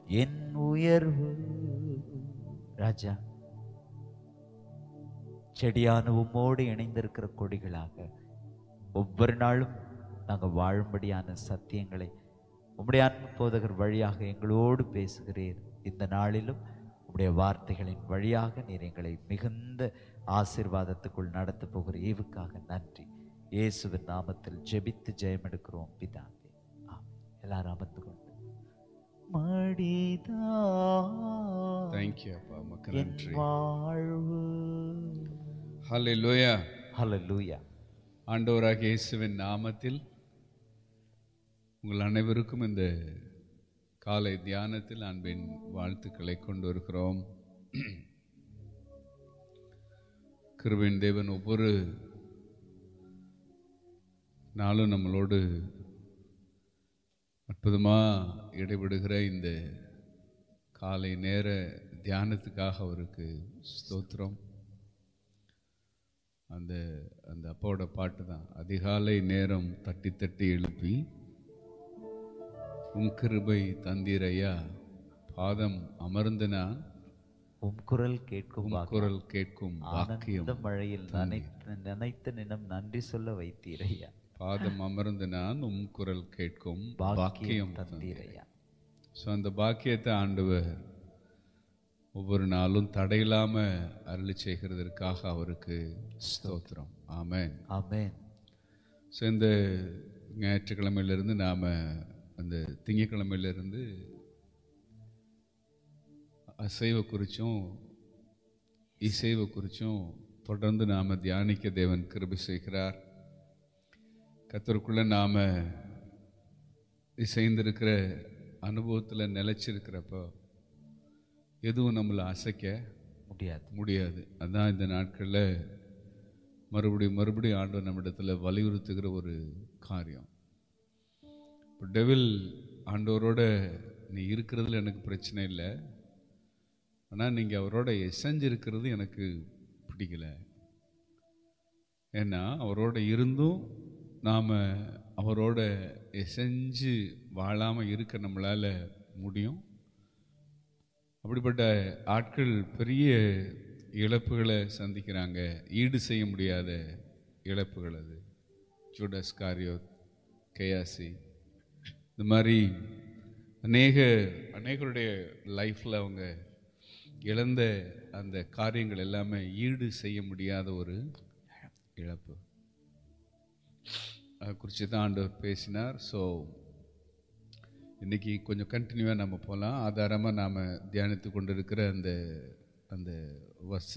என் உயர்வு ராஜா செடியான உம்மோடு இணைந்திருக்கிற கொடிகளாக ஒவ்வொரு நாளும் நாங்கள் வாழும்படியான சத்தியங்களை உம்முடைய அன்பு போதகர் வழியாக எங்களோடு பேசுகிறீர் இந்த நாளிலும் உம்முடைய வார்த்தைகளின் வழியாக நீர் எங்களை மிகுந்த ஆசீர்வாதத்துக்குள் நடத்த போகிற ஈவுக்காக நன்றி இயேசுவின் நாமத்தில் ஜெபித்து ஜெயம் எடுக்கிறோம் பிதாவே ஆமென் எல்லாரும் அமர்ந்து கொண்டு மடிதா தேங்க்யூ அப்பா உமக்கு என் நன்றி வாழ்வு ஹalleluya ஹalleluya ஆண்டவராகிய இயேசுவின் நாமத்தில் உங்கள் அனைவருக்கும் இந்த காலை தியானத்தில் அன்பின் வாழ்த்துக்களை கொண்டு வருகிறோம் கிருபின் தேவன் ஒவ்வொரு நாளும் நம்மளோடு அற்புதமாக இடைபடுகிற இந்த காலை நேர தியானத்துக்காக அவருக்கு ஸ்தோத்திரம் அந்த அந்த அப்பாவோட பாட்டு தான் அதிகாலை நேரம் தட்டி தட்டி எழுப்பி உன் கிருபை தந்தீரையா பாதம் அமர்ந்து நான் உம் குரல் கேட்கும் உம் குரல் கேட்கும் வாக்கியம் ஆனந்த மழையில் நினைத்து நினைத்த நினம் நன்றி சொல்ல வைத்தீரையா பாதம் அமர்ந்து நான் உம் குரல் கேட்கும் பாக்கியம் வாக்கியம் தந்தீரையா ஸோ அந்த பாக்கியத்தை ஆண்டவர் ஒவ்வொரு நாளும் தடையில்லாம அருளி செய்கிறதற்காக அவருக்கு ஸ்தோத்திரம் ஆமென் ஆமென் ஸோ இந்த ஞாயிற்றுக்கிழமையிலிருந்து நாம் அந்த திங்கக்கிழமையிலிருந்து அசைவ குறித்தும் இசைவ குறித்தும் தொடர்ந்து நாம் தியானிக்க தேவன் கிருபை செய்கிறார் கத்தருக்குள்ளே நாம் இசைந்திருக்கிற அனுபவத்தில் நிலைச்சிருக்கிறப்போ எதுவும் நம்மளை அசைக்க முடியாது முடியாது அதான் இந்த நாட்களில் மறுபடியும் மறுபடியும் ஆண்டவர் நம்மிடத்தில் வலியுறுத்துகிற ஒரு காரியம் இப்போ டெவில் ஆண்டவரோட நீ இருக்கிறதுல எனக்கு பிரச்சனை இல்லை ஆனால் நீங்கள் அவரோட எசைஞ்சிருக்கிறது எனக்கு பிடிக்கல ஏன்னா அவரோட இருந்தும் நாம் அவரோட எசைஞ்சு வாழாமல் இருக்க நம்மளால் முடியும் அப்படிப்பட்ட ஆட்கள் பெரிய இழப்புகளை சந்திக்கிறாங்க ஈடு செய்ய முடியாத இழப்புகள் அது ஜூடஸ் காரியோத் கேயாசி இந்த மாதிரி அநேக அநேகருடைய லைஃப்பில் அவங்க இழந்த அந்த காரியங்கள் எல்லாமே ஈடு செய்ய முடியாத ஒரு இழப்பு அதை குறித்து தான் ஆண்டவர் பேசினார் ஸோ இன்னைக்கு கொஞ்சம் கண்டினியூவாக நம்ம போகலாம் ஆதாரமாக நாம் தியானித்து கொண்டிருக்கிற அந்த அந்த வச